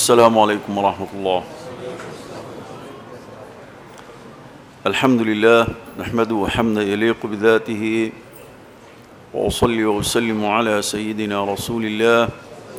السلام عليكم ورحمة الله الحمد لله نحمده حمدا يليق بذاته وأصلي وأسلم على سيدنا رسول الله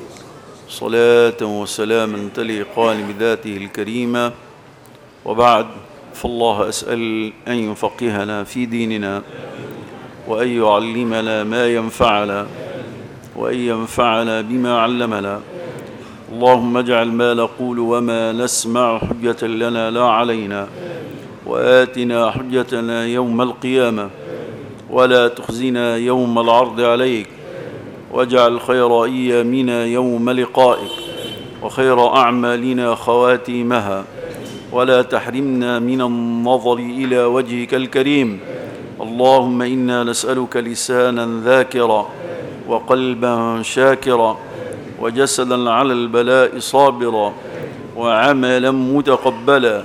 صلاة وسلاما تليقان بذاته الكريمة وبعد فالله أسأل أن يفقهنا في ديننا وأن يعلمنا ما ينفعنا وأن ينفعنا بما علمنا اللهم اجعل ما نقول وما نسمع حجة لنا لا علينا وآتنا حجتنا يوم القيامة ولا تخزنا يوم العرض عليك واجعل خير أيامنا يوم لقائك وخير أعمالنا خواتيمها ولا تحرمنا من النظر إلى وجهك الكريم اللهم إنا نسألك لسانا ذاكرا وقلبا شاكرا وجسدا على البلاء صابرا وعملا متقبلا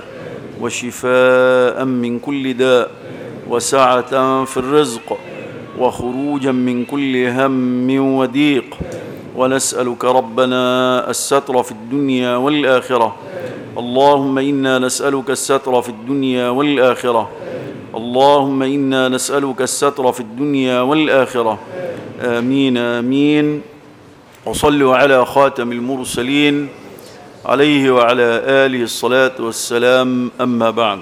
وشفاء من كل داء وسعة في الرزق وخروجا من كل هم وضيق ونسألك ربنا الستر في الدنيا والآخرة اللهم إنا نسألك الستر في الدنيا والآخرة اللهم إنا نسألك الستر في الدنيا والآخرة آمين آمين وصلوا على خاتم المرسلين عليه وعلى آله الصلاة والسلام أما بعد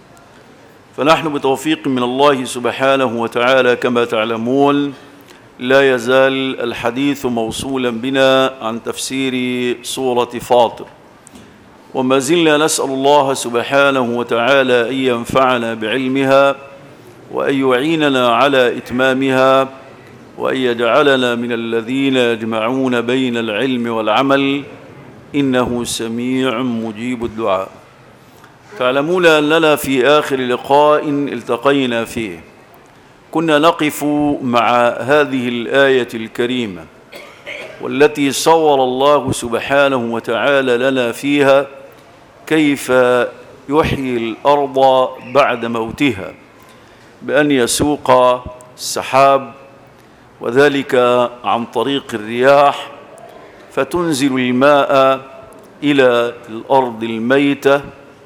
فنحن بتوفيق من الله سبحانه وتعالى كما تعلمون لا يزال الحديث موصولا بنا عن تفسير سورة فاطر وما زلنا نسأل الله سبحانه وتعالى أن ينفعنا بعلمها وأن يعيننا على إتمامها وأن يجعلنا من الذين يجمعون بين العلم والعمل إنه سميع مجيب الدعاء تعلمون أننا في آخر لقاء التقينا فيه كنا نقف مع هذه الآية الكريمة والتي صور الله سبحانه وتعالى لنا فيها كيف يحيي الأرض بعد موتها بأن يسوق السحاب وذلك عن طريق الرياح فتنزل الماء إلى الأرض الميتة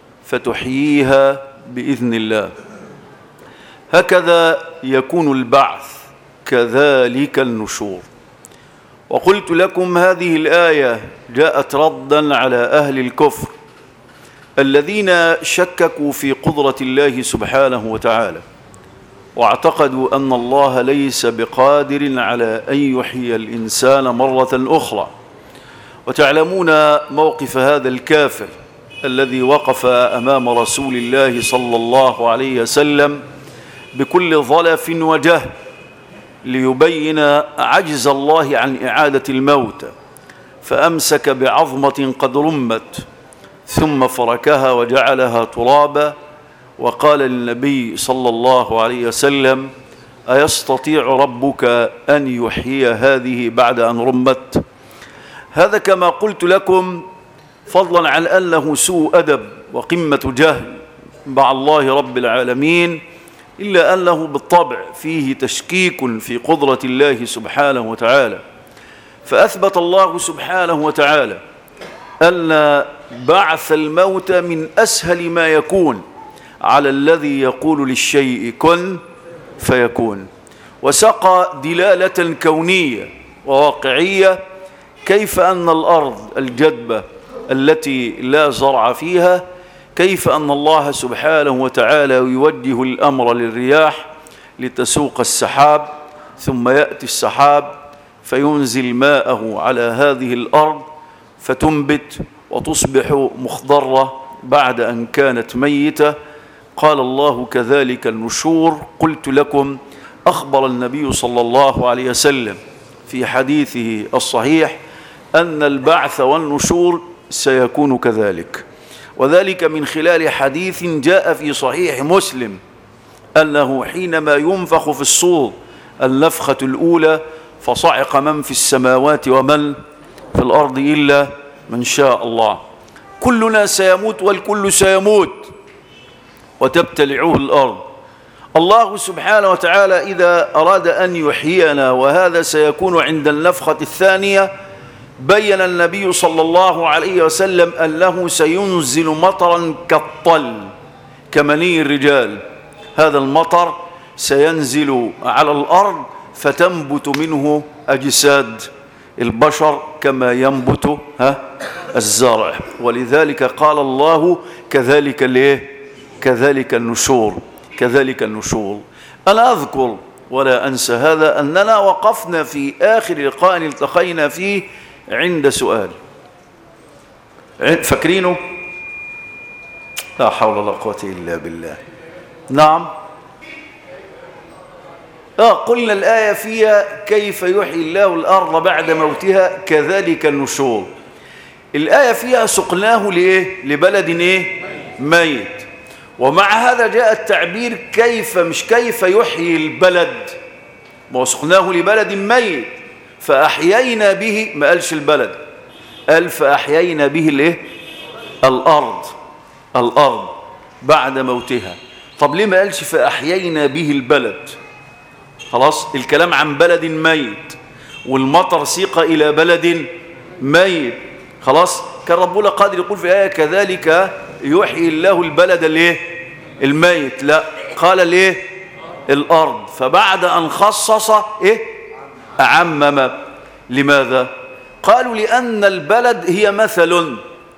فتحييها بإذن الله هكذا يكون البعث كذلك النشور وقلت لكم هذه الآية جاءت ردا على أهل الكفر الذين شككوا في قدرة الله سبحانه وتعالى واعتقدوا أن الله ليس بقادر على أن يحيي الإنسان مرة أخرى وتعلمون موقف هذا الكافر الذي وقف أمام رسول الله صلى الله عليه وسلم بكل ظلف وجهل ليبين عجز الله عن إعادة الموت فأمسك بعظمة قد رمت ثم فركها وجعلها ترابا وقال للنبي صلى الله عليه وسلم أيستطيع ربك أن يحيي هذه بعد أن رمت هذا كما قلت لكم فضلا عن أنه سوء أدب وقمة جهل مع الله رب العالمين إلا أنه بالطبع فيه تشكيك في قدرة الله سبحانه وتعالى فأثبت الله سبحانه وتعالى أن بعث الموت من أسهل ما يكون على الذي يقول للشيء كن فيكون وسقى دلالة كونية وواقعية كيف أن الأرض الجدبة التي لا زرع فيها كيف أن الله سبحانه وتعالى يوجه الأمر للرياح لتسوق السحاب ثم يأتي السحاب فينزل ماءه على هذه الأرض فتنبت وتصبح مخضرة بعد أن كانت ميتة قال الله كذلك النشور قلت لكم أخبر النبي صلى الله عليه وسلم في حديثه الصحيح أن البعث والنشور سيكون كذلك وذلك من خلال حديث جاء في صحيح مسلم أنه حينما ينفخ في الصور النفخة الأولى فصعق من في السماوات ومن في الأرض إلا من شاء الله كلنا سيموت والكل سيموت وتبتلعه الأرض الله سبحانه وتعالى إذا أراد أن يحيينا وهذا سيكون عند النفخة الثانية بين النبي صلى الله عليه وسلم أنه سينزل مطرا كالطل كمني الرجال هذا المطر سينزل على الأرض فتنبت منه أجساد البشر كما ينبت ها الزرع ولذلك قال الله كذلك ليه كذلك النشور كذلك النشور أنا أذكر ولا أنسى هذا أننا وقفنا في آخر لقاء التقينا فيه عند سؤال فاكرينه لا حول ولا قوة إلا بالله نعم آه قلنا الآية فيها كيف يحيي الله الأرض بعد موتها كذلك النشور الآية فيها سقناه لإيه لبلد إيه ميت ومع هذا جاء التعبير كيف مش كيف يحيي البلد ما سقناه لبلد ميت فأحيينا به ما قالش البلد قال فأحيينا به الايه الأرض الأرض بعد موتها طب ليه ما قالش فأحيينا به البلد خلاص الكلام عن بلد ميت والمطر سيق إلى بلد ميت خلاص كان ربنا قادر يقول في آية كذلك يحيي الله البلد الايه الميت لا قال الايه الأرض فبعد أن خصص إيه أعمم لماذا قالوا لأن البلد هي مثل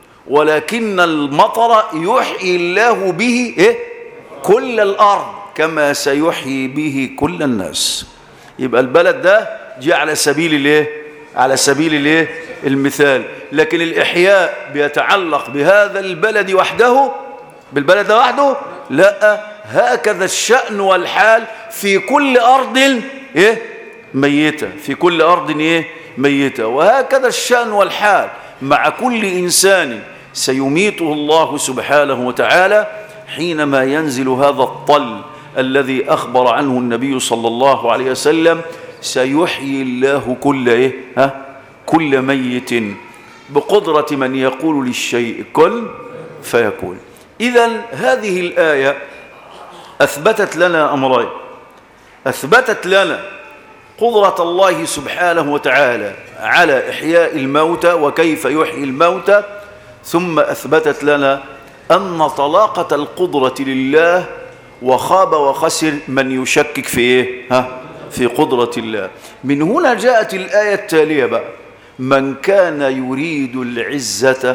ولكن المطر يحيي الله به إيه كل الأرض كما سيحيي به كل الناس يبقى البلد ده جاء على سبيل الايه على سبيل الايه المثال لكن الإحياء بيتعلق بهذا البلد وحده بالبلد ده وحده لا هكذا الشأن والحال في كل أرض إيه؟ ميتة في كل أرض إيه؟ ميتة وهكذا الشأن والحال مع كل إنسان سيميته الله سبحانه وتعالى حينما ينزل هذا الطل الذي أخبر عنه النبي صلى الله عليه وسلم سيحيي الله كل إيه؟ ها؟ كل ميت بقدرة من يقول للشيء كن فيكون إذا هذه الآية أثبتت لنا أمرين أثبتت لنا قدرة الله سبحانه وتعالى على إحياء الموتى وكيف يحيي الموتى ثم أثبتت لنا أن طلاقة القدرة لله وخاب وخسر من يشكك في إيه؟ ها؟ في قدرة الله من هنا جاءت الآية التالية بقى من كان يريد العزة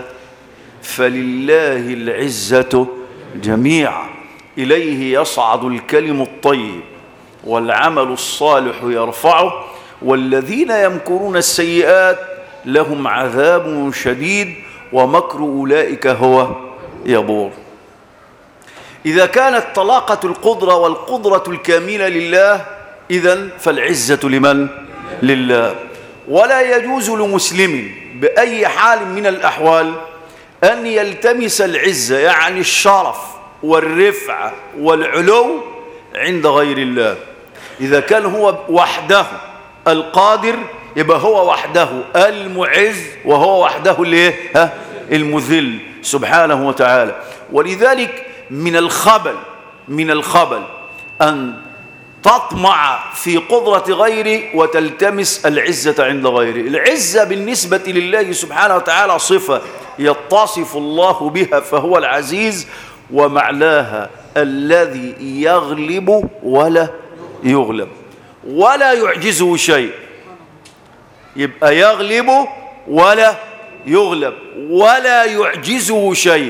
فلله العزة جميعا إليه يصعد الكلم الطيب والعمل الصالح يرفعه والذين يمكرون السيئات لهم عذاب شديد ومكر أولئك هو يبور إذا كانت طلاقة القدرة والقدرة الكاملة لله إذا فالعزة لمن؟ لله ولا يجوز لمسلم بأي حال من الأحوال أن يلتمس العزة يعني الشرف والرفعة والعلو عند غير الله إذا كان هو وحده القادر يبقى هو وحده المعز وهو وحده الايه ها المذل سبحانه وتعالى ولذلك من الخبل من الخبل أن تطمع في قدرة غيره وتلتمس العزة عند غيره العزة بالنسبة لله سبحانه وتعالى صفة يتصف الله بها فهو العزيز ومعلاها الذي يغلب ولا يغلب ولا يعجزه شيء يبقى يغلب ولا يغلب ولا يعجزه شيء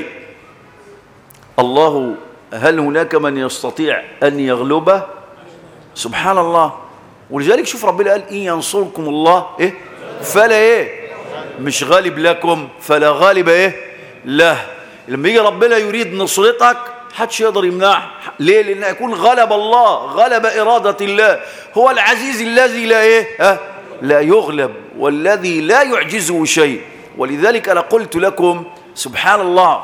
الله هل هناك من يستطيع أن يغلبه سبحان الله ولذلك شوف ربنا قال إن ينصركم الله إيه فلا إيه مش غالب لكم فلا غالب إيه له لما يجي ربنا يريد نصرتك حدش يقدر يمنعه ليه لأن يكون غلب الله غلب إرادة الله هو العزيز الذي لا إيه ها لا يغلب والذي لا يعجزه شيء ولذلك أنا قلت لكم سبحان الله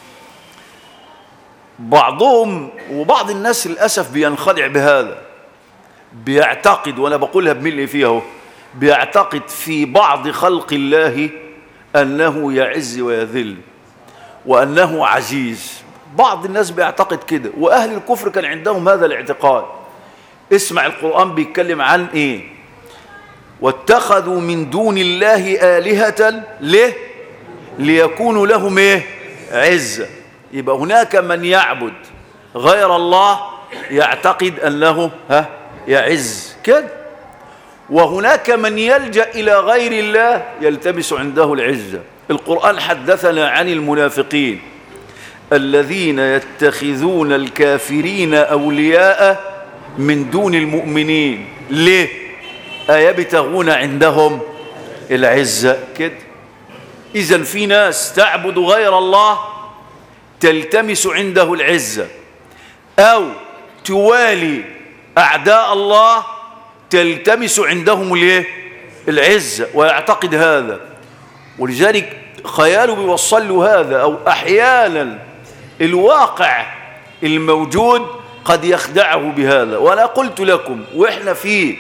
بعضهم وبعض الناس للأسف بينخدع بهذا بيعتقد وأنا بقولها بملء فيها بيعتقد في بعض خلق الله أنه يعز ويذل وأنه عزيز بعض الناس بيعتقد كده وأهل الكفر كان عندهم هذا الاعتقاد اسمع القرآن بيتكلم عن إيه واتخذوا من دون الله آلهة ليه ليكونوا لهم ايه عزة يبقى هناك من يعبد غير الله يعتقد أنه ها يعز كده وهناك من يلجأ إلى غير الله يلتمس عنده العزة القرآن حدثنا عن المنافقين الذين يتخذون الكافرين أولياء من دون المؤمنين ليه أيبتغون عندهم العزة كده إذا في ناس تعبد غير الله تلتمس عنده العزة أو توالي أعداء الله تلتمس عندهم الايه العزة ويعتقد هذا ولذلك خياله بيوصل له هذا أو أحيانا الواقع الموجود قد يخدعه بهذا وأنا قلت لكم وإحنا في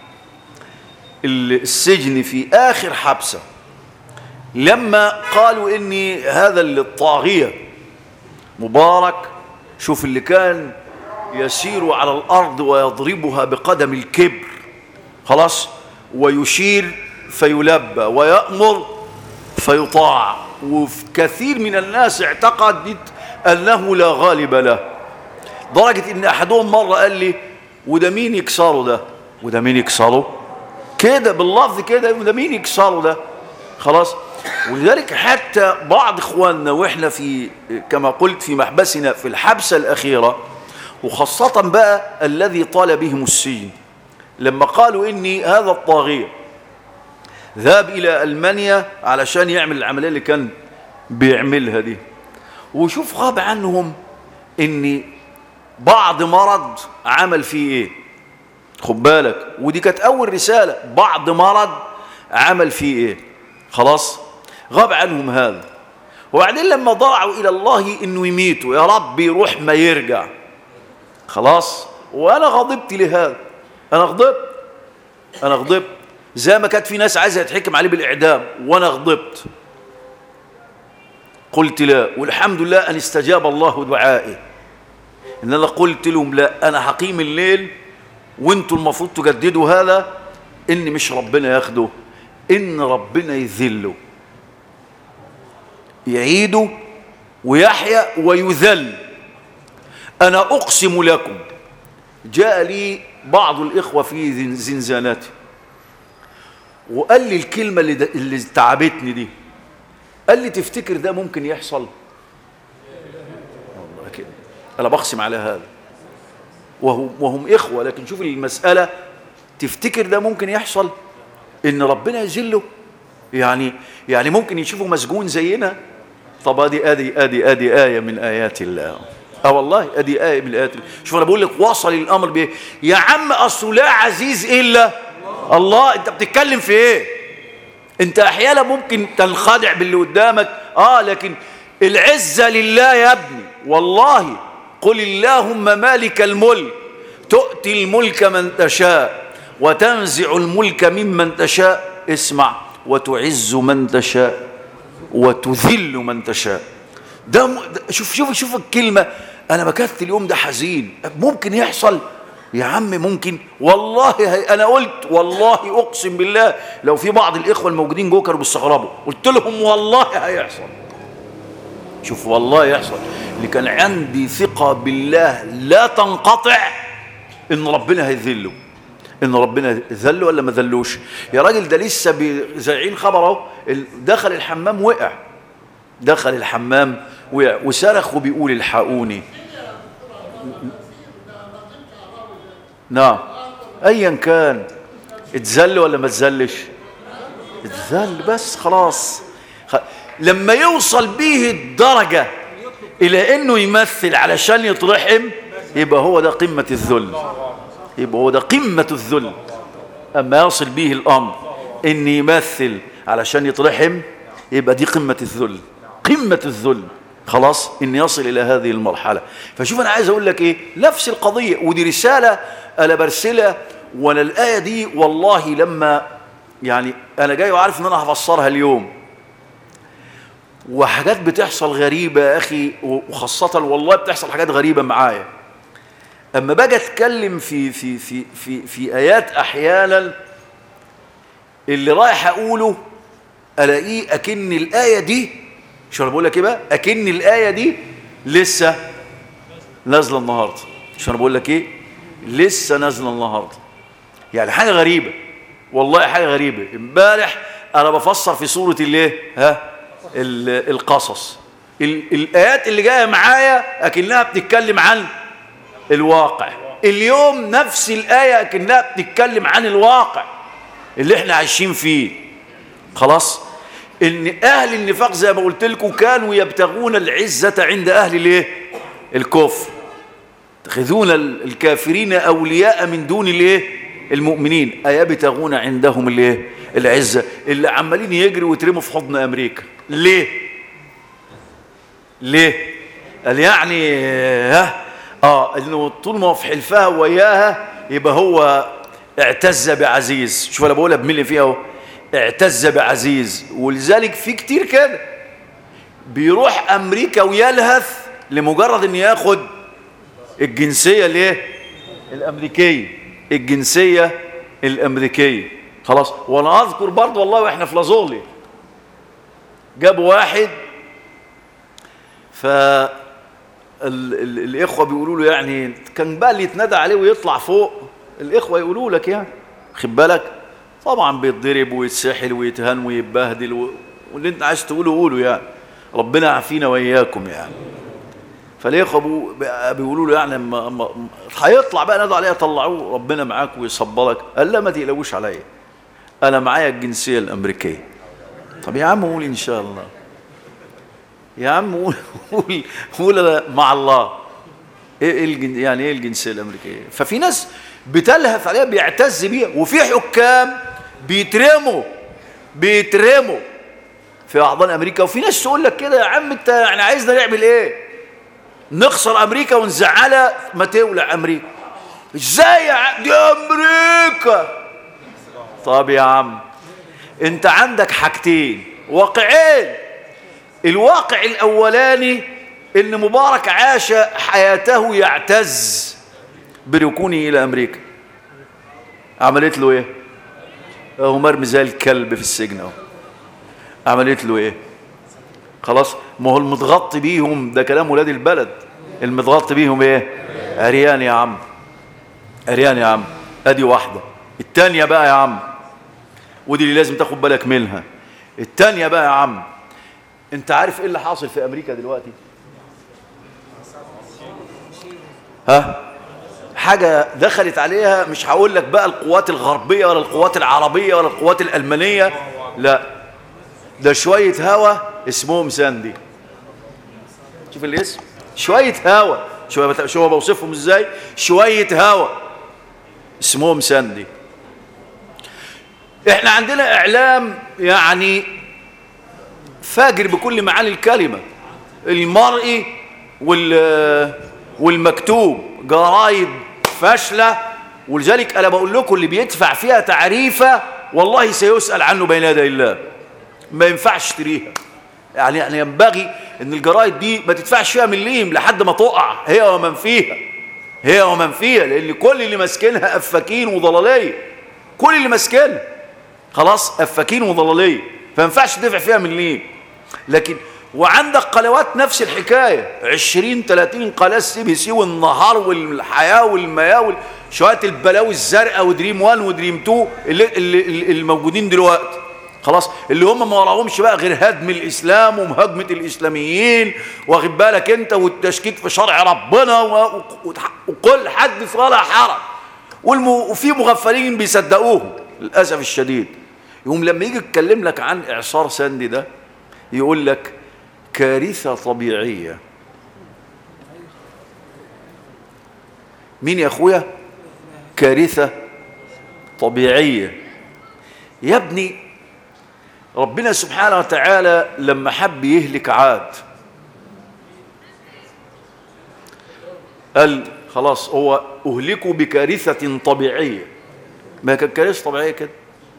السجن في آخر حبسة لما قالوا إني هذا الطاغية مبارك شوف اللي كان يسير على الأرض ويضربها بقدم الكبر خلاص ويشير فيلبى ويأمر فيطاع وكثير من الناس اعتقدت أنه لا غالب له درجة إن أحدهم مرة قال لي وده مين يكسره ده وده مين يكسره كده باللفظ كده وده مين يكسره ده خلاص ولذلك حتى بعض إخواننا وإحنا في كما قلت في محبسنا في الحبسة الأخيرة وخاصة بقى الذي طال بهم السجن لما قالوا إني هذا الطاغية ذهب إلى ألمانيا علشان يعمل العملية اللي كان بيعملها دي وشوف غاب عنهم إن بعض مرض عمل فيه إيه خد بالك ودي كانت أول رسالة بعض مرض عمل فيه إيه خلاص غاب عنهم هذا وبعدين لما ضاعوا إلى الله إنه يميتوا يا رب يروح ما يرجع خلاص وأنا غضبت لهذا أنا غضبت أنا غضبت زي ما كانت في ناس عايزة يتحكم عليه بالإعدام وأنا غضبت قلت لا والحمد لله أن استجاب الله دعائي إن أنا قلت لهم لا أنا هقيم الليل وانتوا المفروض تجددوا هذا إن مش ربنا ياخده إن ربنا يذله يعيده ويحيا ويذل أنا أقسم لكم جاء لي بعض الإخوة في زنزاناتي وقال لي الكلمة اللي, اللي تعبتني دي قال لي تفتكر ده ممكن يحصل والله كده أنا بقسم على هذا وهم, وهم إخوة لكن شوف المسألة تفتكر ده ممكن يحصل إن ربنا يذله يعني يعني ممكن يشوفوا مسجون زينا طب ادي ادي ادي ادي آية من آيات الله اه والله ادي آية من الآيات شوف انا بقول لك وصل الامر بايه يا عم اصله لا عزيز الا الله انت بتتكلم في ايه انت احيانا ممكن تنخدع باللي قدامك اه لكن العزة لله يا ابني والله قل اللهم مالك الملك تؤتي الملك من تشاء وتنزع الملك ممن تشاء اسمع وتعز من تشاء وتذل من تشاء ده, م... ده شوف شوف شوف الكلمة أنا بكثت اليوم ده حزين ممكن يحصل يا عم ممكن والله هي أنا قلت والله أقسم بالله لو في بعض الإخوة الموجودين جوه كانوا بيستغربوا قلت لهم والله هيحصل شوف والله يحصل اللي كان عندي ثقة بالله لا تنقطع إن ربنا هيذله ان ربنا ذله ولا ما ذلوش يا راجل ده لسه زارعين خبر اهو دخل الحمام وقع دخل الحمام وقع وصرخ وبيقول الحقوني نعم ايا كان اتذل ولا ما اتذلش اتذل بس خلاص خ... لما يوصل به الدرجة الى انه يمثل علشان يترحم يبقى هو ده قمة الذل يبقى هو ده قمة الذل أما يصل به الأمر إن يمثل علشان يترحم يبقى دي قمة الذل قمة الذل خلاص إن يصل إلى هذه المرحلة فشوف أنا عايز أقول لك إيه نفس القضية ودي رسالة أنا برسلها وأنا الآية دي والله لما يعني أنا جاي وعارف إن أنا هفسرها اليوم وحاجات بتحصل غريبة يا أخي وخاصة والله بتحصل حاجات غريبة معايا اما باجي اتكلم في في في في في ايات احيانا اللي رايح اقوله الاقيه اكن الايه دي شو انا بقول لك ايه بقى اكن الايه دي لسه نازله النهارده شو انا بقول لك ايه لسه نازله النهارده يعني حاجه غريبه والله حاجه غريبه امبارح انا بفسر في سوره الايه ها ال- القصص ال- الايات اللي جايه معايا اكنها بتتكلم عن الواقع اليوم نفس الايه اكنها بتتكلم عن الواقع اللي احنا عايشين فيه خلاص ان اهل النفاق زي ما قلت لكم كانوا يبتغون العزه عند اهل الايه الكفر يتخذون ال- الكافرين اولياء من دون الايه المؤمنين ايبتغون عندهم الايه العزه اللي عمالين يجروا ويترموا في حضن امريكا ليه ليه قال يعني ها اه انه طول ما هو في حلفها وياها يبقى هو اعتز بعزيز شوف انا بقولها بملي فيها اهو اعتز بعزيز ولذلك في كتير كده بيروح امريكا ويلهث لمجرد ان ياخد الجنسيه الايه الامريكيه الجنسيه الامريكيه خلاص وانا اذكر برضه والله واحنا في لازولي جابوا واحد ف ال- ال- الاخوه بيقولوا له يعني كان بقى اللي يتنادى عليه ويطلع فوق الاخوه يقولوا لك يعني خد بالك طبعا بيتضرب ويتسحل ويتهان ويتبهدل و... واللي انت عايز تقوله قوله يعني ربنا يعافينا واياكم يعني فالاخوه بيقو- بقى بيقولوا له يعني ما ما هيطلع بقى نادوا عليه طلعوه ربنا معاك ويصبرك قال لا ما تقلقوش عليا انا معايا الجنسيه الامريكيه طب يا عم قول ان شاء الله يا عم قول قول قول أنا مع الله ايه إيه الجن يعني ايه الجنسيه الامريكيه ففي ناس بتلهث عليها بيعتز بيها وفي حكام بيترموا بيترموا في احضان امريكا وفي ناس تقول لك كده يا عم انت يعني عايزنا نعمل ايه نخسر امريكا ونزعلها ما تولع امريكا ازاي يا عم دي امريكا طب يا عم انت عندك حاجتين واقعين الواقع الاولاني ان مبارك عاش حياته يعتز بركونه الى امريكا عملت له ايه هو مرمي زي الكلب في السجن اهو عملت له ايه خلاص ما هو المتغطي بيهم ده كلام ولاد البلد المتغطي بيهم ايه عريان يا عم عريان يا عم ادي واحده التانيه بقى يا عم ودي اللي لازم تاخد بالك منها التانيه بقى يا عم انت عارف ايه اللي حاصل في امريكا دلوقتي ها حاجة دخلت عليها مش هقول لك بقى القوات الغربية ولا القوات العربية ولا القوات الألمانية لا ده شوية هوا اسمهم ساندي شوف الاسم شوية هوا شوية شو بوصفهم ازاي شوية هوا اسمهم ساندي احنا عندنا اعلام يعني فاجر بكل معاني الكلمة المرئي وال والمكتوب جرايد فاشلة ولذلك أنا بقول لكم اللي بيدفع فيها تعريفة والله سيسأل عنه بين يدي الله ما ينفعش تشتريها يعني يعني ينبغي ان الجرايد دي ما تدفعش فيها مليم لحد ما تقع هي ومن فيها هي ومن فيها لان كل اللي ماسكينها افاكين وضلاليه كل اللي ماسكينها خلاص افاكين وضلاليه فما ينفعش تدفع فيها مليم لكن وعندك قنوات نفس الحكايه 20 30 قناه سي بي سي والنهار والحياه والمياه شويه البلاوي الزرقاء ودريم 1 ودريم 2 اللي, اللي, اللي الموجودين دلوقتي خلاص اللي هم ما وراهمش بقى غير هدم الاسلام ومهاجمه الاسلاميين واخد بالك انت والتشكيك في شرع ربنا و- و- وكل حد ولا حرج والم... وفي مغفلين بيصدقوهم للاسف الشديد يقوم لما يجي يتكلم لك عن اعصار ساندي ده يقول لك كارثه طبيعيه مين يا اخويا كارثه طبيعيه يا ابني ربنا سبحانه وتعالى لما حب يهلك عاد قال خلاص هو أهلكوا بكارثة طبيعية ما كانت كارثة طبيعية كده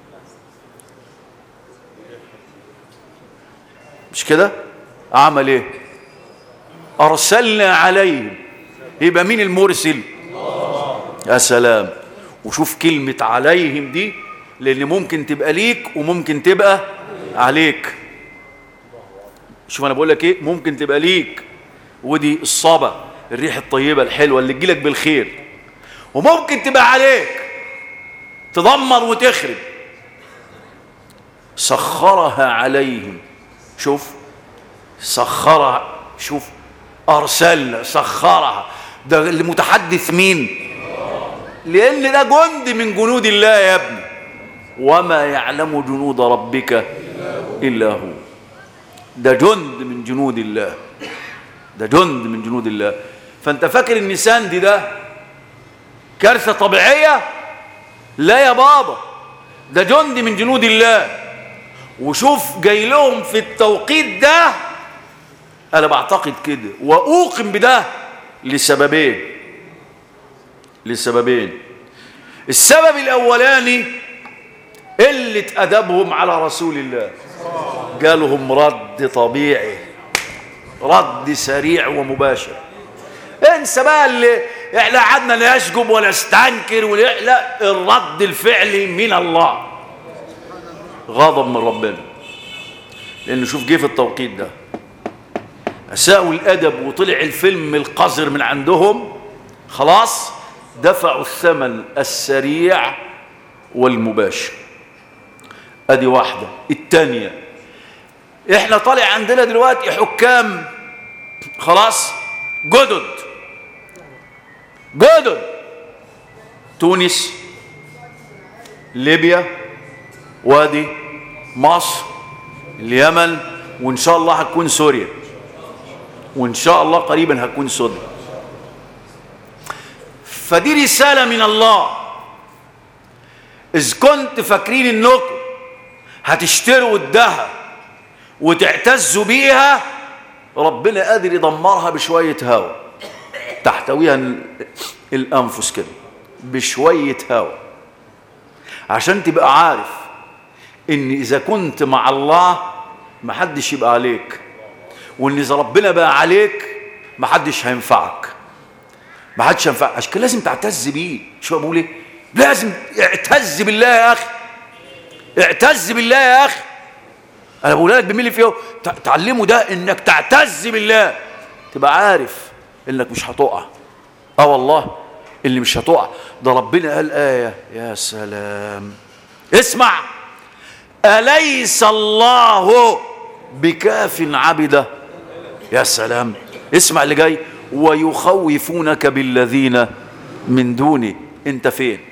مش كده عمل ايه أرسلنا عليهم يبقى مين المرسل يا سلام وشوف كلمة عليهم دي لان ممكن تبقى ليك وممكن تبقى عليك شوف انا بقول لك ايه ممكن تبقى ليك ودي الصبا الريح الطيبه الحلوه اللي تجيلك بالخير وممكن تبقى عليك تدمر وتخرب سخرها عليهم شوف سخرها شوف أرسلنا سخرها ده اللي متحدث مين لأن ده جند من جنود الله يا ابني وما يعلم جنود ربك إلا هو ده جند من جنود الله ده جند من جنود الله فانت فاكر ان ساندي ده كارثة طبيعية لا يا بابا ده جند من جنود الله وشوف جاي لهم في التوقيت ده انا بعتقد كده واوقن بده لسببين لسببين السبب الاولاني قله ادبهم على رسول الله جالهم رد طبيعي رد سريع ومباشر انسى بقى اللي احنا قعدنا نشجب ولا نستنكر ولا لا الرد الفعلي من الله غضب من ربنا لانه شوف جه في التوقيت ده اساءوا الادب وطلع الفيلم القذر من عندهم خلاص دفعوا الثمن السريع والمباشر ادي واحده الثانيه احنا طالع عندنا دلوقتي حكام خلاص جدد جدد تونس ليبيا وادي مصر اليمن وان شاء الله هتكون سوريا وان شاء الله قريبا هتكون سوريا فدي رساله من الله اذ كنت فاكرين انكم هتشتروا الذهب وتعتزوا بيها ربنا قادر يدمرها بشويه هواء تحتويها الانفس كده بشويه هواء عشان تبقى عارف ان اذا كنت مع الله محدش يبقى عليك وان اذا ربنا بقى عليك محدش هينفعك محدش هينفعك عشان كده لازم تعتز بيه شو بقول ايه لازم اعتز بالله يا اخي اعتز بالله يا اخي انا بقول لك بملي فيه تعلمه ده انك تعتز بالله تبقى عارف انك مش هتقع اه والله اللي مش هتقع ده ربنا قال ايه يا سلام اسمع أليس الله بكاف عبده يا سلام اسمع اللي جاي ويخوفونك بالذين من دوني انت فين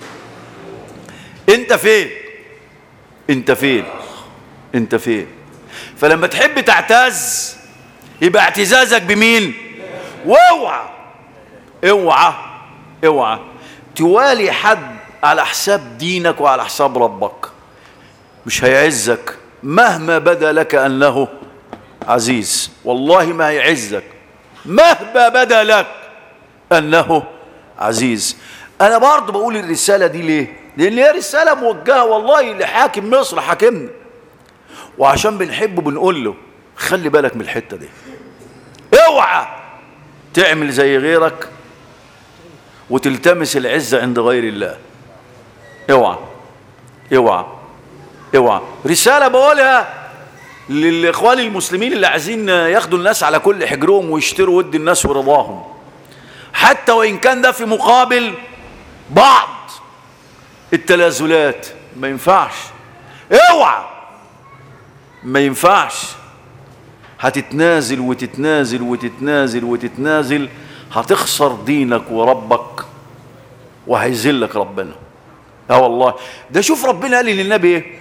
انت فين انت فين انت فين فلما تحب تعتز يبقى اعتزازك بمين واوعى اوعى اوعى توالي حد على حساب دينك وعلى حساب ربك مش هيعزك مهما بدا لك انه عزيز والله ما هيعزك مهما بدا لك انه عزيز انا برضه بقول الرساله دي ليه لان هي رساله موجهه والله لحاكم مصر حاكمنا وعشان بنحبه بنقول له خلي بالك من الحته دي اوعى تعمل زي غيرك وتلتمس العزه عند غير الله اوعى اوعى اوعى رساله بقولها للاخوان المسلمين اللي عايزين ياخدوا الناس على كل حجرهم ويشتروا ود الناس ورضاهم حتى وان كان ده في مقابل بعض التنازلات ما ينفعش اوعى ما ينفعش هتتنازل وتتنازل وتتنازل وتتنازل هتخسر دينك وربك وهيذلك ربنا اه والله ده شوف ربنا قال للنبي ايه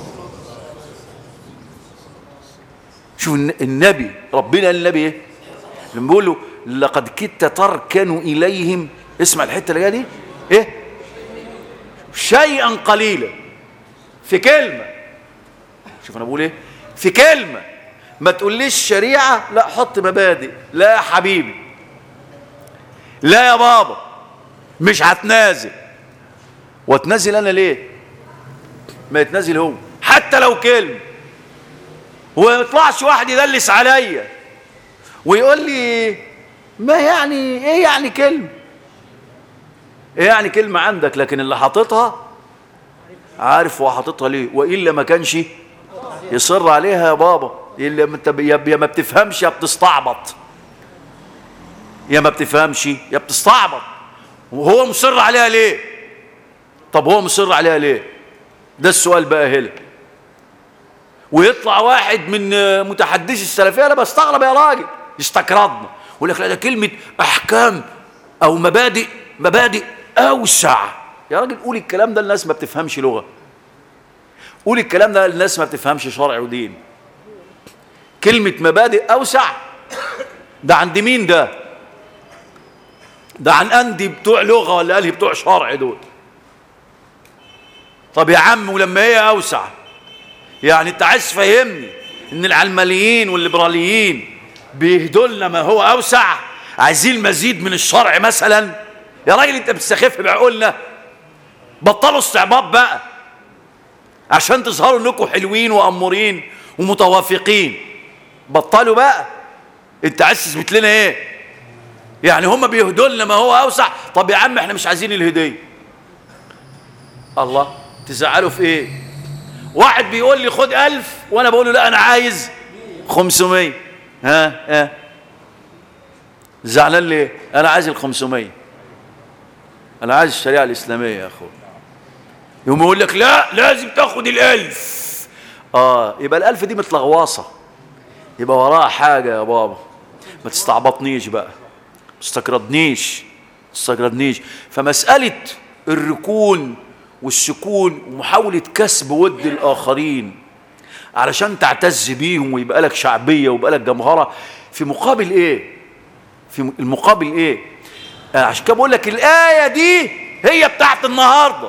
شوف النبي ربنا قال للنبي ايه لما بيقول له لقد كدت تركن اليهم اسمع الحته اللي جايه دي ايه شيئا قليلا في كلمه شوف انا بقول ايه في كلمه ما تقوليش شريعه لا حط مبادئ لا يا حبيبي لا يا بابا مش هتنازل واتنازل انا ليه ما يتنازل هو حتى لو كلمه وما يطلعش واحد يدلس عليا ويقول لي ما يعني ايه يعني كلمه ايه يعني كلمه عندك لكن اللي حاططها عارف هو حاططها ليه والا ما كانش يصر عليها يا بابا الا ما انت يا يا ما بتفهمش يا بتستعبط يا ما بتفهمش يا بتستعبط وهو مصر عليها ليه طب هو مصر عليها ليه ده السؤال بقى هنا ويطلع واحد من متحدثي السلفيه انا بستغرب يا راجل يستكردنا يقول لك لا ده كلمه احكام او مبادئ مبادئ اوسع يا راجل قول الكلام ده الناس ما بتفهمش لغه قول الكلام ده الناس ما بتفهمش شرع ودين كلمه مبادئ اوسع ده عند مين ده ده عن اندي بتوع لغه ولا قال بتوع شرع دول طب يا عم ولما هي اوسع يعني انت عايز تفهمني ان العلمانيين والليبراليين بيهدوا لنا ما هو اوسع عايزين مزيد من الشرع مثلا يا راجل انت بتستخف بعقولنا بطلوا استعباط بقى عشان تظهروا انكم حلوين وامورين ومتوافقين بطلوا بقى انت عايز تثبت لنا ايه يعني هم بيهدوا لنا ما هو اوسع طب يا عم احنا مش عايزين الهديه الله تزعلوا في ايه واحد بيقول لي خد ألف وانا بقول له لا انا عايز خمسمية ها ها زعلان ليه انا عايز الخمسمية انا عايز الشريعة الاسلامية يا اخو يوم يقول لك لا لازم تاخد الالف اه يبقى الالف دي متلغواصة يبقى وراها حاجة يا بابا ما تستعبطنيش بقى ما تستكردنيش ما تستكردنيش فمسألة الركون والسكون ومحاولة كسب ود الآخرين علشان تعتز بيهم ويبقى لك شعبية ويبقى لك جمهرة في مقابل إيه؟ في المقابل إيه؟ أنا عشان كده بقول لك الآية دي هي بتاعت النهاردة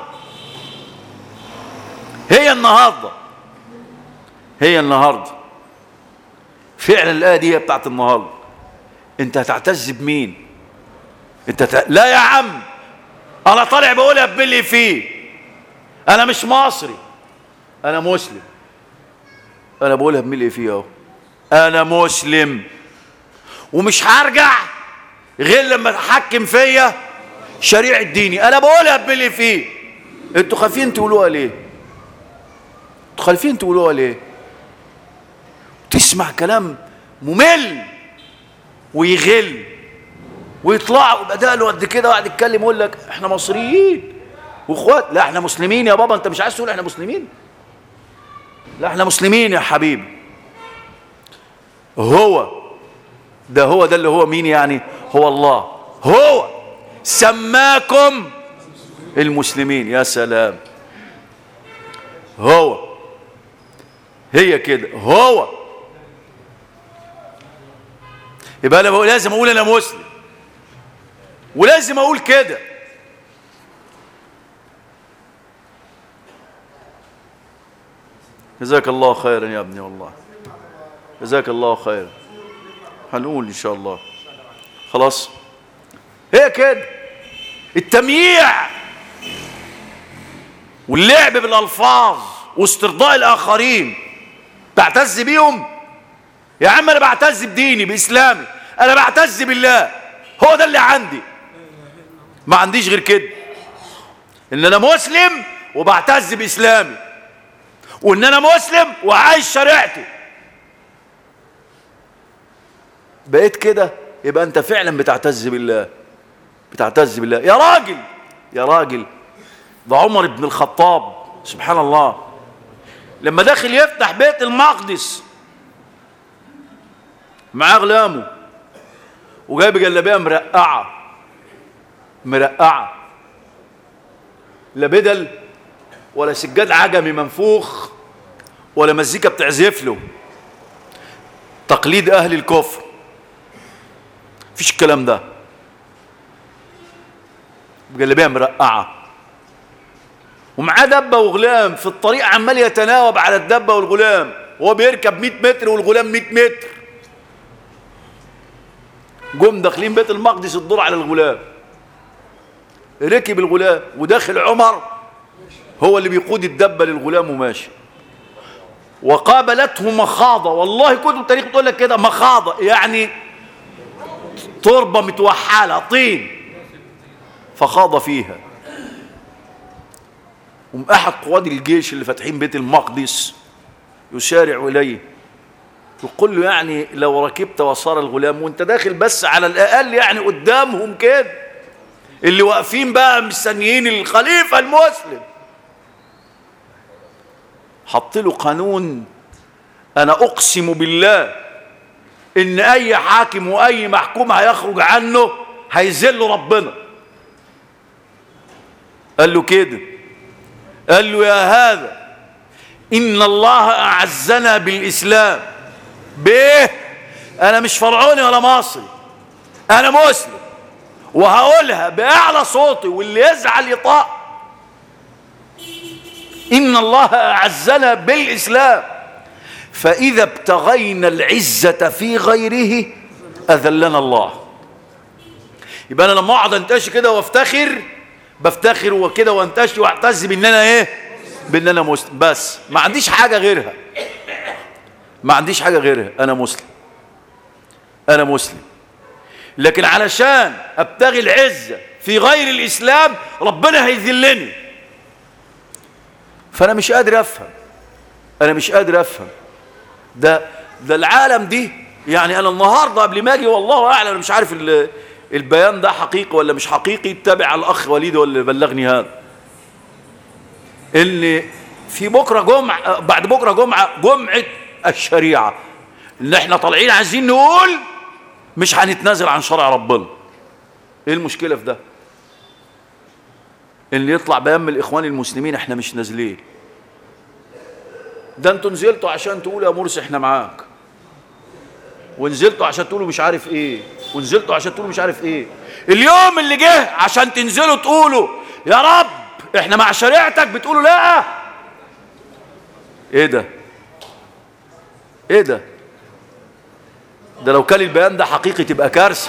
هي النهاردة هي النهاردة فعلا الآية دي هي بتاعت النهاردة أنت هتعتز بمين؟ أنت تع... لا يا عم أنا طالع بقولها بملي فيه انا مش مصري انا مسلم انا بقولها بملء فيه اهو انا مسلم ومش هرجع غير لما تحكم فيا شريعة ديني انا بقولها بملء فيه انتوا خايفين تقولوها ليه انتوا خايفين تقولوها ليه تسمع كلام ممل ويغل ويطلعوا بدأ قد كده واحد يتكلم يقول لك احنا مصريين واخوات لا احنا مسلمين يا بابا انت مش عايز تقول احنا مسلمين لا احنا مسلمين يا حبيبي هو ده هو ده اللي هو مين يعني هو الله هو سماكم المسلمين يا سلام هو هي كده هو يبقى انا بقول لازم اقول انا مسلم ولازم اقول كده جزاك الله خيرا يا ابني والله جزاك الله خيرا هنقول ان شاء الله خلاص هي كده التمييع واللعب بالالفاظ واسترضاء الاخرين تعتز بيهم يا عم انا بعتز بديني باسلامي انا بعتز بالله هو ده اللي عندي ما عنديش غير كده ان انا مسلم وبعتز باسلامي وان انا مسلم وعايش شريعتي بقيت كده يبقى انت فعلا بتعتز بالله بتعتز بالله يا راجل يا راجل ده عمر بن الخطاب سبحان الله لما داخل يفتح بيت المقدس معاه غلامه وجايب جلابيه مرقعه مرقعه لا بدل ولا سجاد عجمي منفوخ ولا مزيكا بتعزف له تقليد اهل الكفر مفيش الكلام ده بجلابيه مرقعه ومعاه دبه وغلام في الطريق عمال يتناوب على الدبه والغلام وهو بيركب 100 متر والغلام 100 متر جم داخلين بيت المقدس الدور على الغلام ركب الغلام وداخل عمر هو اللي بيقود الدبه للغلام وماشي وقابلته مخاضه والله كتب التاريخ بتقول لك كده مخاضه يعني تربه متوحله طين فخاض فيها وم احد قواد الجيش اللي فاتحين بيت المقدس يسارع اليه يقول له يعني لو ركبت وصار الغلام وانت داخل بس على الاقل يعني قدامهم كده اللي واقفين بقى مستنيين الخليفه المسلم حط له قانون انا اقسم بالله ان اي حاكم واي محكوم هيخرج عنه هيذل ربنا قال له كده قال له يا هذا ان الله اعزنا بالاسلام بايه انا مش فرعوني ولا مصري انا مسلم وهقولها باعلى صوتي واللي يزعل يطاق ان الله اعزنا بالاسلام فاذا ابتغينا العزه في غيره اذلنا الله يبقى انا لما اقعد انتشي كده وافتخر بفتخر وكده وانتشي واعتز بان انا ايه بان انا مسلم بس ما عنديش حاجه غيرها ما عنديش حاجه غيرها انا مسلم انا مسلم لكن علشان ابتغي العزه في غير الاسلام ربنا هيذلني فانا مش قادر افهم انا مش قادر افهم ده ده العالم دي يعني انا النهارده قبل ما اجي والله اعلم انا مش عارف ال- البيان ده حقيقي ولا مش حقيقي تابع الاخ وليد اللي بلغني هذا ان في بكره جمعه بعد بكره جمعه جمعه الشريعه ان احنا طالعين عايزين نقول مش هنتنازل عن شرع ربنا ايه المشكله في ده اللي يطلع بيان من الاخوان المسلمين احنا مش نازلين ده انتوا نزلتوا عشان تقولوا يا مرسي احنا معاك ونزلتوا عشان تقولوا مش عارف ايه ونزلتوا عشان تقولوا مش عارف ايه اليوم اللي جه عشان تنزلوا تقولوا يا رب احنا مع شريعتك بتقولوا لا ايه ده ايه ده ده لو كان البيان ده حقيقي تبقى كارثه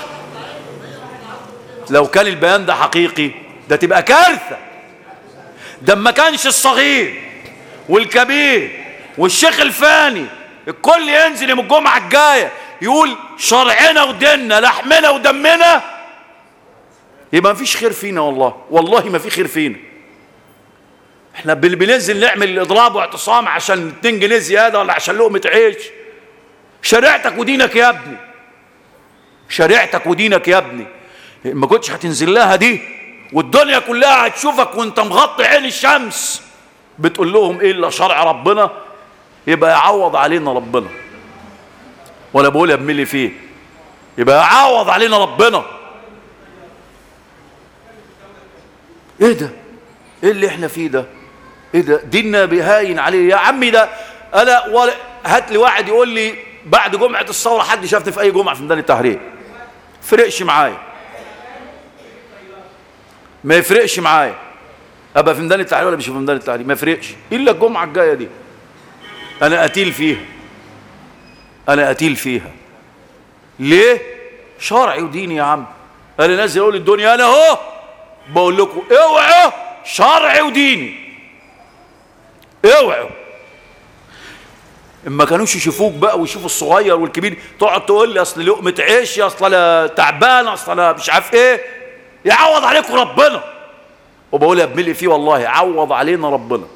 لو كان البيان ده حقيقي ده تبقى كارثه ده ما كانش الصغير والكبير والشيخ الفاني الكل ينزل يوم الجمعه الجايه يقول شرعنا وديننا لحمنا ودمنا يبقى ما فيش خير فينا والله والله ما في خير فينا احنا بن- بننزل نعمل اضراب واعتصام عشان 2 جنيه زياده ولا عشان لقمه عيش شريعتك ودينك يا ابني شريعتك ودينك يا ابني ما كنتش هتنزل لها دي والدنيا كلها هتشوفك وانت مغطي عين الشمس بتقول لهم ايه الا شرع ربنا يبقى يعوض علينا ربنا ولا بقول يا ابملي فيه يبقى يعوض علينا ربنا ايه ده ايه اللي احنا فيه ده ايه ده ديننا بيهاين عليه يا عمي ده انا ولا هات لي واحد يقول لي بعد جمعه الثوره حد شافني في اي جمعه في ميدان التحرير فرقش معايا ما يفرقش معايا ابقى في ميدان التحرير ولا مش في ميدان التحرير ما يفرقش الا الجمعه الجايه دي انا قتيل فيها انا قتيل فيها ليه شرعي وديني يا عم انا نازل اقول الدنيا انا اهو بقول لكم اوعوا شرعي وديني اوعوا اما كانوش يشوفوك بقى ويشوفوا الصغير والكبير تقعد تقول لي اصل لقمه عيش يا اصل انا تعبان اصل انا مش عارف ايه يعوض عليكم ربنا وبقول يا ابني فيه والله يعوض علينا ربنا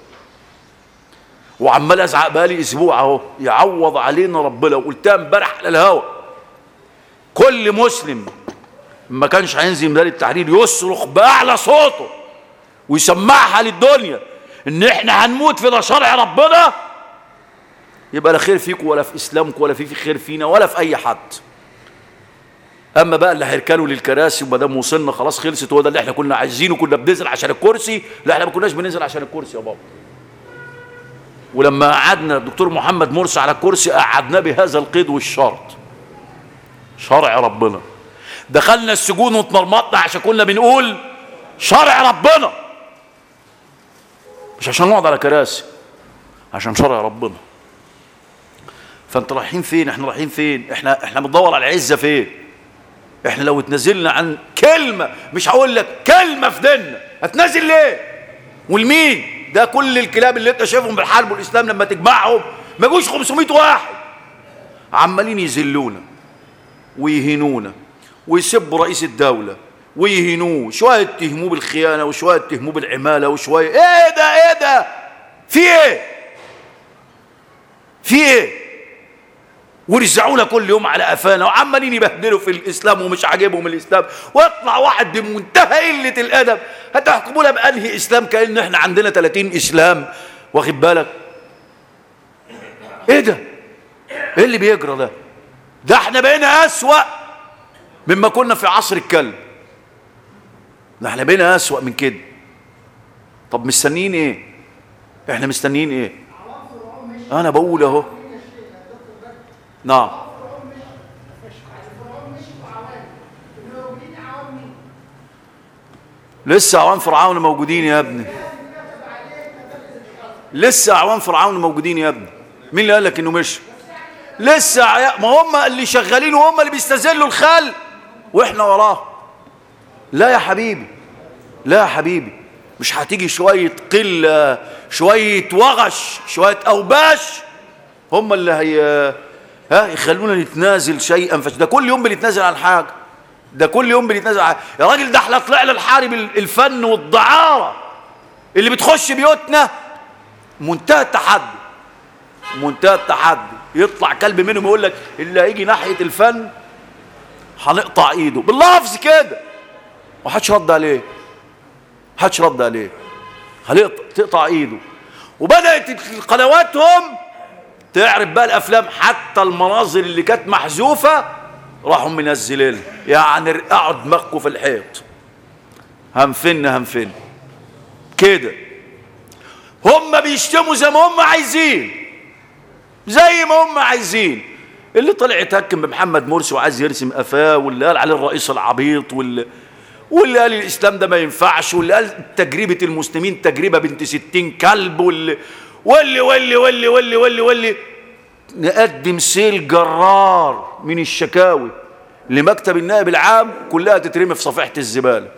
وعمال ازعق بقالي اسبوع اهو يعوض علينا ربنا وقلتها امبارح على الهوا كل مسلم ما كانش هينزل ميدان التحرير يصرخ باعلى صوته ويسمعها للدنيا ان احنا هنموت في ده شرع ربنا يبقى لا خير فيكم ولا في اسلامكم ولا في في خير فينا ولا في اي حد اما بقى اللي هيركنوا للكراسي وما دام وصلنا خلاص خلصت هو ده اللي احنا كنا عايزينه كنا بننزل عشان الكرسي لا احنا ما كناش بننزل عشان الكرسي يا بابا ولما قعدنا الدكتور محمد مرسي على الكرسي قعدناه بهذا القيد والشرط شرع ربنا دخلنا السجون واتمرمطنا عشان كنا بنقول شرع ربنا مش عشان نقعد على كراسي عشان شرع ربنا فانت رايحين فين احنا رايحين فين احنا احنا بندور على العزه فين احنا لو اتنازلنا عن كلمه مش هقول لك كلمه في ديننا هتنازل ليه والمين ده كل الكلاب اللي انت شايفهم بالحرب والاسلام لما تجمعهم ما جوش 500 واحد عمالين يذلونا ويهينونا ويسبوا رئيس الدوله ويهنوه شويه يتهموه بالخيانه وشويه يتهموه بالعماله وشويه ايه ده ايه ده في ايه في ايه ورزعونا كل يوم على قفانا وعمالين يبهدلوا في الاسلام ومش عاجبهم الاسلام ويطلع واحد بمنتهى قله الادب هتحكمونا بانهي اسلام كان احنا عندنا 30 اسلام واخد بالك ايه ده ايه اللي بيجرى ده ده احنا بقينا اسوا مما كنا في عصر الكلب ده احنا بقينا اسوا من كده طب مستنيين ايه احنا مستنيين ايه انا بقول اهو نعم لسه اعوان فرعون موجودين يا ابني لسه اعوان فرعون موجودين يا ابني مين اللي قال لك انه مش لسه عيا... ما هم اللي شغالين وهم اللي بيستذلوا الخلق واحنا وراه لا يا حبيبي لا يا حبيبي مش هتيجي شوية قلة شوية وغش شوية أوباش هم اللي هي ها يخلونا نتنازل شيئا فش ده كل يوم بنتنازل عن حاجة ده كل يوم بنتنازل عن يا راجل ده احنا طلعنا نحارب الفن والدعارة اللي بتخش بيوتنا منتهى التحدي منتهى التحدي يطلع كلب منهم يقول لك اللي هيجي ناحية الفن هنقطع ايده باللفظ كده وحدش رد عليه محدش رد عليه هتقطع ايده وبدأت قنواتهم تعرف بقى الافلام حتى المناظر اللي كانت محذوفة راحوا منزلين يعني رقعوا دماغكم في الحيط هنفن هنفن كده هم بيشتموا زي ما هم عايزين زي ما هم عايزين اللي طلع يتهكم بمحمد مرسي وعايز يرسم قفاه واللي قال عليه الرئيس العبيط واللي واللي قال الاسلام ده ما ينفعش واللي قال تجربه المسلمين تجربه بنت ستين كلب واللي واللي واللي واللي واللي واللي, واللي نقدم سيل جرار من الشكاوي لمكتب النائب العام كلها تترمي في صفيحه الزباله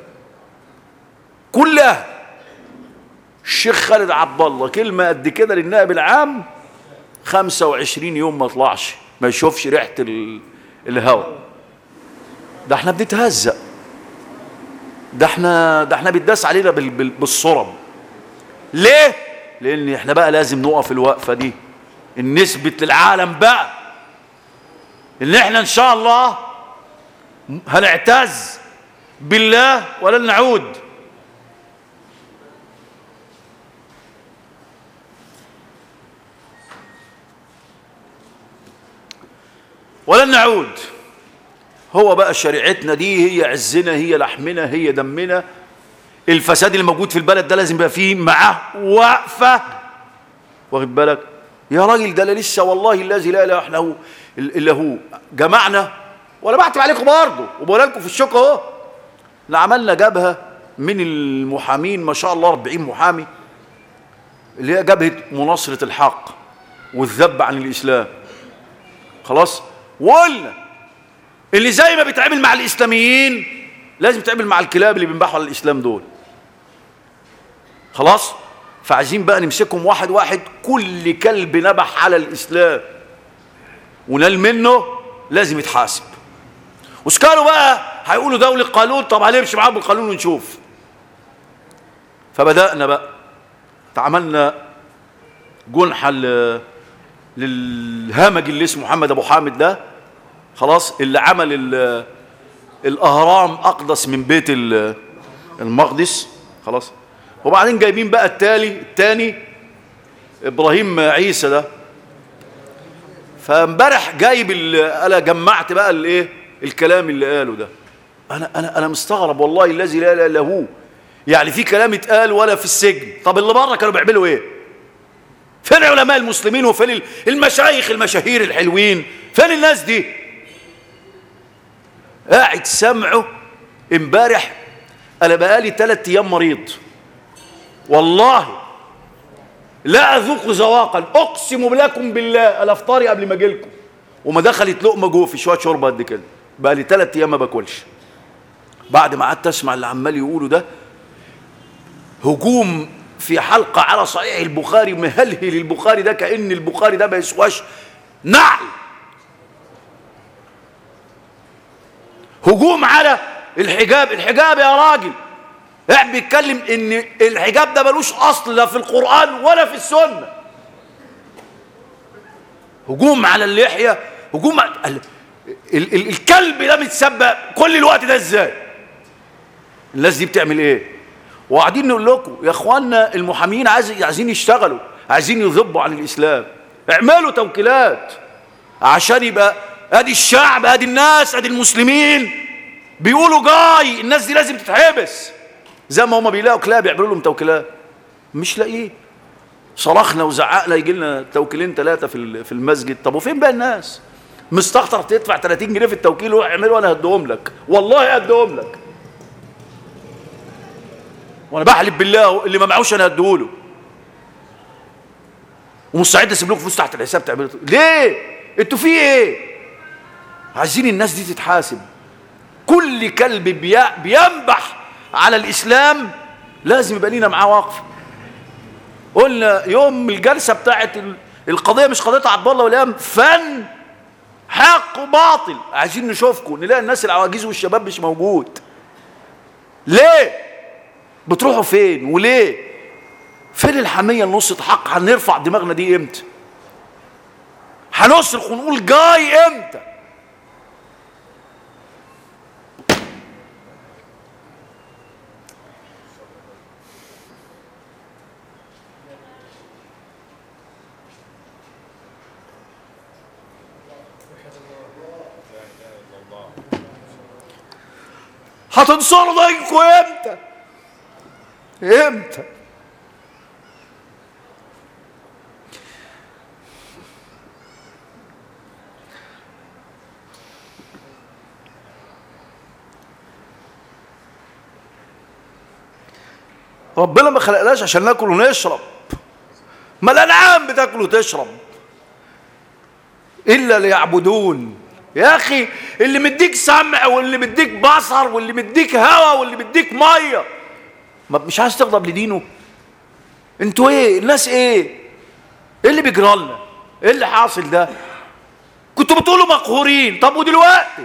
كلها الشيخ خالد عبد الله كلمه قد كده للنائب العام 25 يوم ما طلعش ما يشوفش ريحه الهواء ده احنا بنتهزق ده احنا ده احنا بيتداس علينا بالصرم ليه لان احنا بقى لازم نقف الوقفه دي نثبت للعالم بقى ان احنا ان شاء الله هنعتز بالله ولن نعود ولن نعود هو بقى شريعتنا دي هي عزنا هي لحمنا هي دمنا الفساد اللي موجود في البلد ده لازم يبقى فيه معاه وقفة واخد بالك يا راجل ده لسه والله الذي لا اله الا هو الا هو جمعنا وانا بعتب عليكم برضه وبقول لكم في الشك اهو اللي عملنا جبهه من المحامين ما شاء الله 40 محامي اللي هي جبهه مناصره الحق والذب عن الاسلام خلاص وقلنا اللي زي ما بيتعامل مع الاسلاميين لازم يتعامل مع الكلاب اللي بينبحوا على الاسلام دول خلاص فعايزين بقى نمسكهم واحد واحد كل كلب نبح على الاسلام ونال منه لازم يتحاسب وسكانوا بقى هيقولوا دولة قانون طب هنمشي معاهم بالقانون ونشوف فبدأنا بقى تعاملنا جنحة للهمج اللي اسمه محمد ابو حامد ده خلاص اللي عمل الاهرام اقدس من بيت المقدس خلاص وبعدين جايبين بقى التالي التاني ابراهيم عيسى ده فامبارح جايب انا جمعت بقى الايه الكلام اللي قاله ده انا انا انا مستغرب والله الذي لا اله الا هو يعني في كلام اتقال ولا في السجن طب اللي بره كانوا بيعملوا ايه فين علماء المسلمين وفين المشايخ المشاهير الحلوين فين الناس دي قاعد سمعه امبارح انا بقالي ثلاث ايام مريض والله لا اذوق ذواقا اقسم لكم بالله انا افطاري قبل ما اجيلكم وما دخلت لقمه جوه في شويه شوربه قد كده بقى لي ثلاث ايام ما باكلش بعد ما قعدت اسمع اللي عمال يقوله ده هجوم في حلقه على صحيح البخاري مهلهل البخاري ده كان البخاري ده ما يسواش نعل هجوم على الحجاب الحجاب يا راجل قاعد بيتكلم ان الحجاب ده ملوش اصل لا في القرآن ولا في السنة هجوم على اللحية هجوم على ال... ال... ال... الكلب ده متسبب كل الوقت ده ازاي الناس دي بتعمل ايه وقاعدين نقول لكم يا اخوانا المحامين عايز عايزين يشتغلوا عايزين يضبوا عن الاسلام اعملوا توكيلات عشان يبقى ادي الشعب ادي الناس ادي المسلمين بيقولوا جاي الناس دي لازم تتحبس زي ما هم بيلاقوا كلاب يعملوا لهم توكيلات مش لاقيين صرخنا وزعقنا يجي لنا توكيلين ثلاثه في في المسجد طب وفين بقى الناس مستخسر تدفع 30 جنيه في التوكيل واعمله وانا هديهم لك والله هديهم لك وانا بحلف بالله اللي ما معهوش انا هديهوله ومستعد اسيب لكم فلوس تحت الحساب تعملوا ليه انتوا في ايه عايزين الناس دي تتحاسب كل كلب بينبح على الاسلام لازم يبقى لينا معاه وقف قلنا يوم الجلسه بتاعت القضيه مش قضيه عبد الله والام فن حق وباطل عايزين نشوفكم نلاقي الناس العواجيز والشباب مش موجود ليه بتروحوا فين وليه فين الحميه النص حق هنرفع دماغنا دي امتى هنصرخ ونقول جاي امتى هتنصروا ضيقكم امتى امتى ربنا ما خلقناش عشان ناكل ونشرب ما الانعام بتاكل وتشرب الا ليعبدون يا اخي اللي مديك سمع واللي مديك بصر واللي مديك هوا واللي مديك ميه ما مش عايز تغضب لدينه انتوا ايه الناس ايه ايه اللي بيجرى لنا ايه اللي حاصل ده كنتوا بتقولوا مقهورين طب ودلوقتي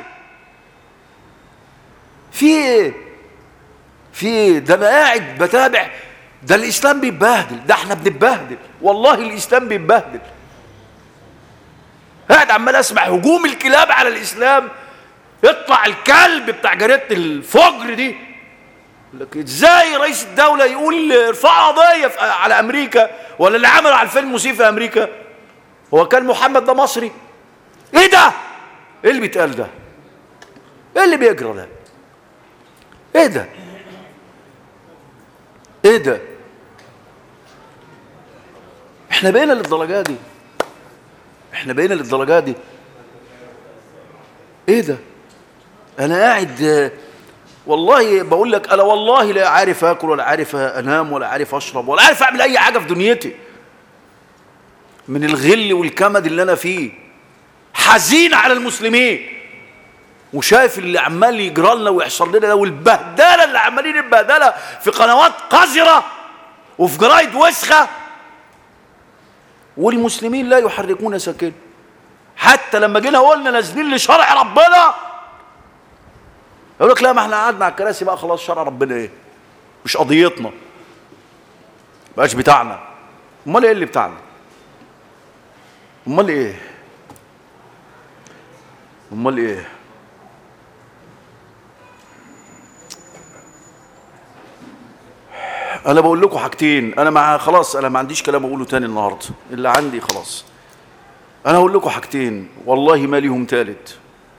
في ايه في ايه ده انا قاعد بتابع ده الاسلام بيتبهدل ده احنا بنتبهدل والله الاسلام بيتبهدل قاعد عمال اسمع هجوم الكلاب على الاسلام يطلع الكلب بتاع جريده الفجر دي لك ازاي رئيس الدوله يقول ارفعوا قضيه على امريكا ولا اللي عملوا على الفيلم مسيء في امريكا هو كان محمد ده مصري ايه ده ايه اللي بيتقال ده ايه اللي بيجرى ده ايه ده ايه ده احنا بقينا للدرجه دي احنا بقينا للدرجه دي ايه ده انا قاعد والله بقول لك انا والله لا عارف اكل ولا عارف انام ولا عارف اشرب ولا عارف اعمل اي حاجه في دنيتي من الغل والكمد اللي انا فيه حزين على المسلمين وشايف اللي عمال يجرى لنا ويحصل لنا ده والبهدله اللي عمالين البهدله في قنوات قذره وفي جرايد وسخه والمسلمين لا يحركون ساكن حتى لما جينا قلنا نازلين لشرع ربنا يقول لك لا ما احنا قعدنا على الكراسي بقى خلاص شرع ربنا ايه مش قضيتنا بقاش بتاعنا امال ايه اللي بتاعنا امال ايه امال ايه انا بقول لكم حاجتين انا مع خلاص انا ما عنديش كلام اقوله تاني النهارده اللي عندي خلاص انا هقول لكم حاجتين والله ما ليهم تالت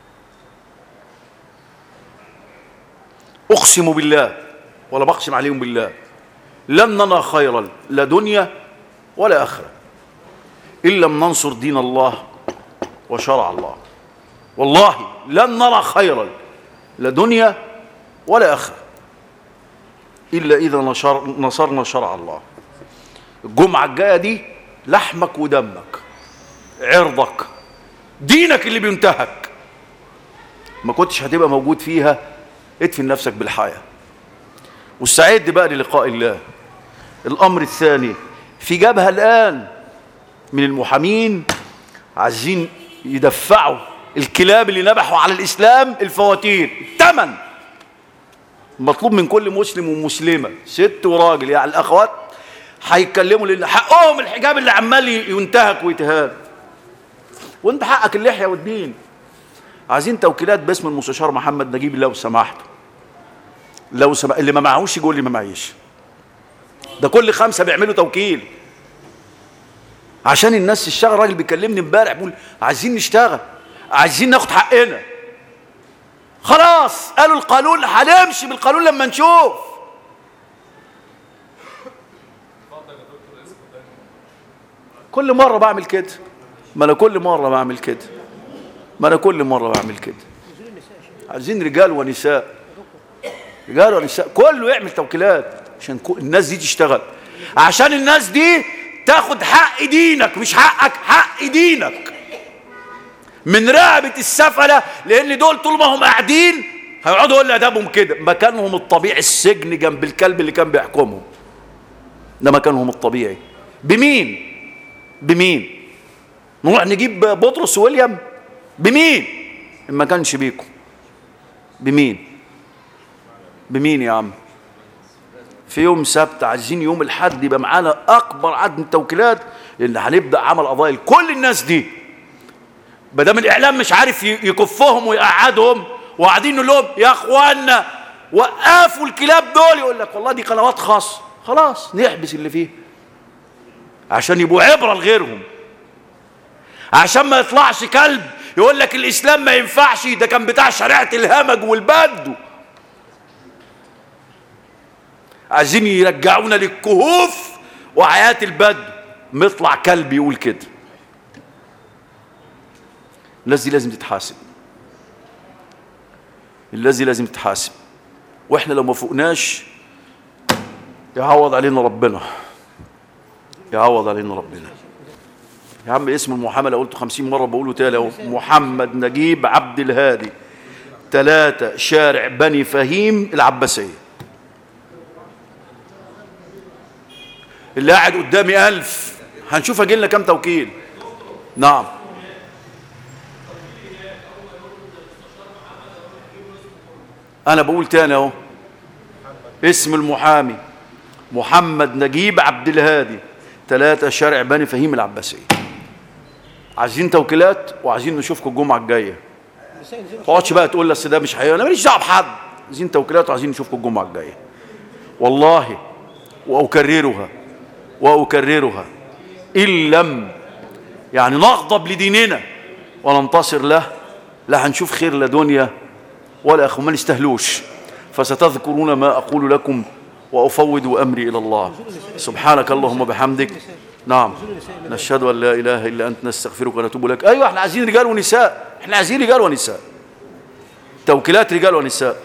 اقسم بالله ولا بقسم عليهم بالله لن نرى خيرا لا دنيا ولا اخره ان لم ننصر دين الله وشرع الله والله لن نرى خيرا لا دنيا ولا اخره إلا إذا نشر نصرنا شرع الله الجمعة الجاية دي لحمك ودمك عرضك دينك اللي بينتهك ما كنتش هتبقى موجود فيها ادفن نفسك بالحياة واستعد بقى للقاء الله الأمر الثاني في جبهة الآن من المحامين عايزين يدفعوا الكلاب اللي نبحوا على الإسلام الفواتير الثمن مطلوب من كل مسلم ومسلمة ست وراجل يعني الأخوات هيتكلموا لأن حقهم الحجاب اللي عمال ينتهك ويتهان وانت حقك اللحية والدين عايزين توكيلات باسم المستشار محمد نجيب لو سمحت لو سمحت اللي ما معهوش يقول لي ما معيش ده كل خمسة بيعملوا توكيل عشان الناس تشتغل راجل بيكلمني امبارح بيقول عايزين نشتغل عايزين ناخد حقنا خلاص قالوا القانون هنمشي بالقانون لما نشوف كل مرة بعمل كده ما انا كل مرة بعمل كده ما انا كل مرة بعمل كده عايزين رجال ونساء رجال ونساء كله يعمل توكيلات عشان الناس دي تشتغل عشان الناس دي تاخد حق دينك مش حقك حق دينك من رقبة السفلة لأن دول طول ما هم قاعدين هيقعدوا يقول أدبهم كده مكانهم الطبيعي السجن جنب الكلب اللي كان بيحكمهم ده مكانهم الطبيعي بمين بمين نروح نجيب بطرس ويليام بمين ما كانش بيكم بمين بمين يا عم في يوم سبت عايزين يوم الحد يبقى معانا اكبر عدد من التوكيلات اللي هنبدا عمل قضايا لكل الناس دي ما دام الاعلام مش عارف يكفهم ويقعدهم وقاعدين نقول لهم يا اخوانا وقفوا الكلاب دول يقول لك والله دي قنوات خاصه خلاص نحبس اللي فيه عشان يبقوا عبره لغيرهم عشان ما يطلعش كلب يقول لك الاسلام ما ينفعش ده كان بتاع شريعه الهمج والبدو عايزين يرجعونا للكهوف وحياه البدو ما يطلع كلب يقول كده الناس دي لازم تتحاسب الذي لازم تتحاسب واحنا لو ما فوقناش يعوض علينا ربنا يعوض علينا ربنا يا عم اسم المحاملة قلته خمسين مرة بقوله تاني اهو محمد نجيب عبد الهادي ثلاثة شارع بني فهيم العباسية اللي قاعد قدامي ألف هنشوف أجي لنا كام توكيل نعم أنا بقول تاني أهو اسم المحامي محمد نجيب عبد الهادي ثلاثة شارع بني فهيم العباسية عايزين توكيلات وعايزين نشوفكم الجمعة الجاية ما تقعدش بقى تقول لي ده مش حقيقي أنا ماليش دعوة بحد عايزين توكيلات وعايزين نشوفكم الجمعة الجاية والله وأكررها وأكررها إن لم يعني نغضب لديننا وننتصر له لا هنشوف خير لا دنيا ولا أخو ما نستهلوش فستذكرون ما أقول لكم وأفوض أمري إلى الله سبحانك اللهم بحمدك نعم نشهد أن لا إله إلا أنت نستغفرك ونتوب لك أيوة احنا عايزين رجال ونساء احنا عايزين رجال ونساء توكيلات رجال ونساء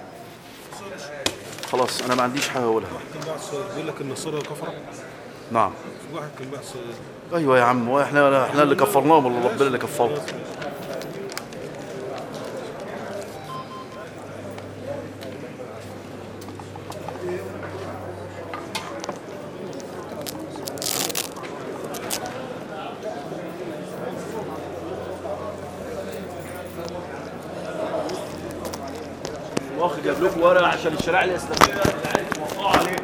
خلاص أنا ما عنديش حاجة أقولها بيقول لك النصارى كفرة نعم في واحد كان بحث أيوة يا عم واحنا احنا اللي كفرناهم ولا ربنا اللي كفرهم واخد جاب لكم ورقه عشان الشريعه الاسلاميه اللي عايز توقعوا عليه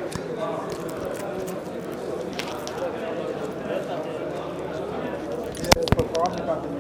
القواعد بتاعت